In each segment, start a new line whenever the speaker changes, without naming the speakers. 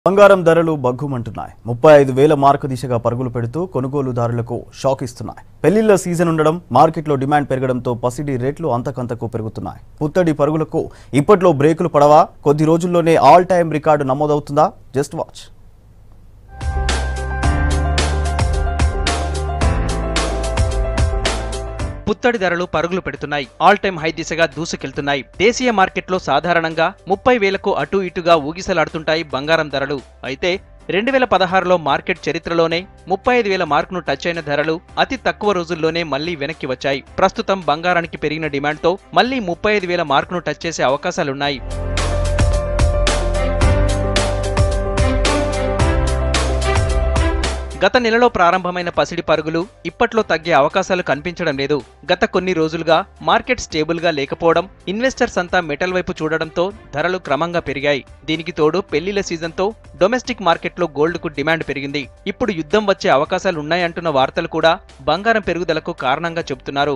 బంగారం ధరలు బగ్గుమంటున్నాయి ముప్పై ఐదు వేల మార్కు దిశగా పరుగులు పెడుతూ కొనుగోలుదారులకు షాక్ ఇస్తున్నాయి పెళ్లిళ్ల సీజన్ ఉండడం మార్కెట్లో డిమాండ్ పెరగడంతో పసిడి రేట్లు అంతకంతకు పెరుగుతున్నాయి పుత్తడి పరుగులకు ఇప్పట్లో బ్రేకులు పడవా కొద్ది రోజుల్లోనే ఆల్ టైమ్ రికార్డు నమోదవుతుందా జస్ట్ వాచ్
పుత్తడి ధరలు పరుగులు పెడుతున్నాయి ఆల్ టైమ్ హై దిశగా దూసుకెళ్తున్నాయి దేశీయ మార్కెట్లో సాధారణంగా ముప్పై వేలకు అటు ఇటుగా ఊగిసలాడుతుంటాయి బంగారం ధరలు అయితే రెండు వేల పదహారులో మార్కెట్ చరిత్రలోనే ముప్పై ఐదు వేల మార్కును టచ్ అయిన ధరలు అతి తక్కువ రోజుల్లోనే మళ్లీ వెనక్కి వచ్చాయి ప్రస్తుతం బంగారానికి పెరిగిన డిమాండ్తో మళ్లీ ముప్పై ఐదు వేల మార్కును టచ్ చేసే అవకాశాలున్నాయి గత నెలలో ప్రారంభమైన పసిడి పరుగులు ఇప్పట్లో తగ్గే అవకాశాలు కనిపించడం లేదు గత కొన్ని రోజులుగా మార్కెట్ స్టేబుల్ గా లేకపోవడం ఇన్వెస్టర్స్ అంతా మెటల్ వైపు చూడడంతో ధరలు క్రమంగా పెరిగాయి దీనికి తోడు పెళ్లిళ్ల సీజన్తో డొమెస్టిక్ మార్కెట్లో గోల్డ్ కు డిమాండ్ పెరిగింది ఇప్పుడు యుద్ధం వచ్చే అవకాశాలు ఉన్నాయంటున్న వార్తలు కూడా బంగారం పెరుగుదలకు కారణంగా చెబుతున్నారు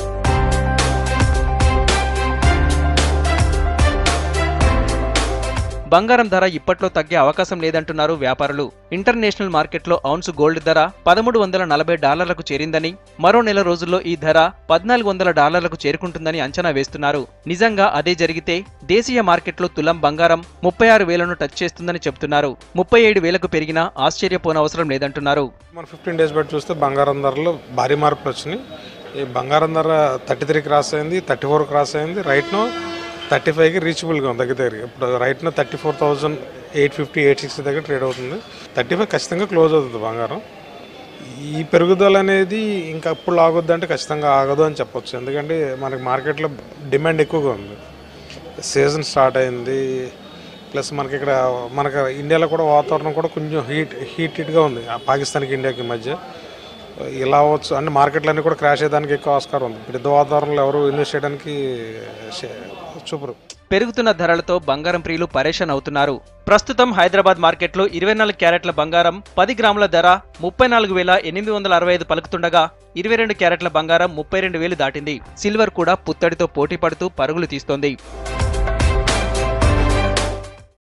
బంగారం ధర ఇప్పట్లో తగ్గే అవకాశం లేదంటున్నారు వ్యాపారులు ఇంటర్నేషనల్ మార్కెట్లో ఔన్స్ గోల్డ్ ధర పదమూడు వందల నలభై డాలర్లకు చేరిందని మరో నెల రోజుల్లో ఈ ధర పద్నాలుగు వందల డాలర్లకు చేరుకుంటుందని అంచనా వేస్తున్నారు నిజంగా అదే జరిగితే దేశీయ మార్కెట్లో తులం బంగారం ముప్పై ఆరు వేలను టచ్ చేస్తుందని చెబుతున్నారు ముప్పై ఏడు వేలకు పెరిగినా ఆశ్చర్యపోనవసరం లేదంటున్నారు
మన ఫిఫ్టీన్ డేస్ బట్టి చూస్తే బంగారం ధరలు భారీ మార్పులు వచ్చినాయి ఈ బంగారం ధర థర్టీ త్రీ క్రాస్ అయింది థర్టీ ఫోర్ క్రాస్ అయింది రైట్ను థర్టీ ఫైవ్కి రీచబుల్గా ఉంది దగ్గర దగ్గర ఇప్పుడు రైట్ను thirty four thousand eight fifty eight sixty దగ్గర ట్రేడ్ అవుతుంది థర్టీ ఫైవ్ ఖచ్చితంగా క్లోజ్ అవుతుంది బంగారం ఈ పెరుగుదల అనేది ఇంకా అప్పుడు ఆగొద్దు అంటే ఖచ్చితంగా ఆగదు అని చెప్పొచ్చు ఎందుకంటే మనకి మార్కెట్లో డిమాండ్ ఎక్కువగా ఉంది సీజన్ స్టార్ట్ అయింది ప్లస్ మనకి ఇక్కడ మనకి ఇండియాలో కూడా వాతావరణం కూడా కొంచెం హీట్ హీట్ హీట్గా ఉంది ఆ పాకిస్తాన్కి ఇండియాకి మధ్య ఇలా అవ్వచ్చు అంటే మార్కెట్లన్నీ కూడా క్రాష్ అయ్యడానికి ఎక్కువ ఆస్కారం ఉంది పెద్ద వాతావరణంలో ఎవరు ఇన్వెస్ట్ చేయడానికి షే- చూపరు
పెరుగుతున్న ధరలతో బంగారం ప్రియులు పరేషాన్ అవుతున్నారు ప్రస్తుతం హైదరాబాద్ మార్కెట్లో ఇరవై నాలుగు క్యారెట్ల బంగారం పది గ్రాముల ధర ముప్పై నాలుగు వేల ఎనిమిది వందల అరవై ఐదు పలుకుతుండగా ఇరవై రెండు క్యారెట్ల బంగారం ముప్పై రెండు వేలు దాటింది సిల్వర్ కూడా పుత్తడితో పోటీ పడుతూ పరుగులు తీస్తోంది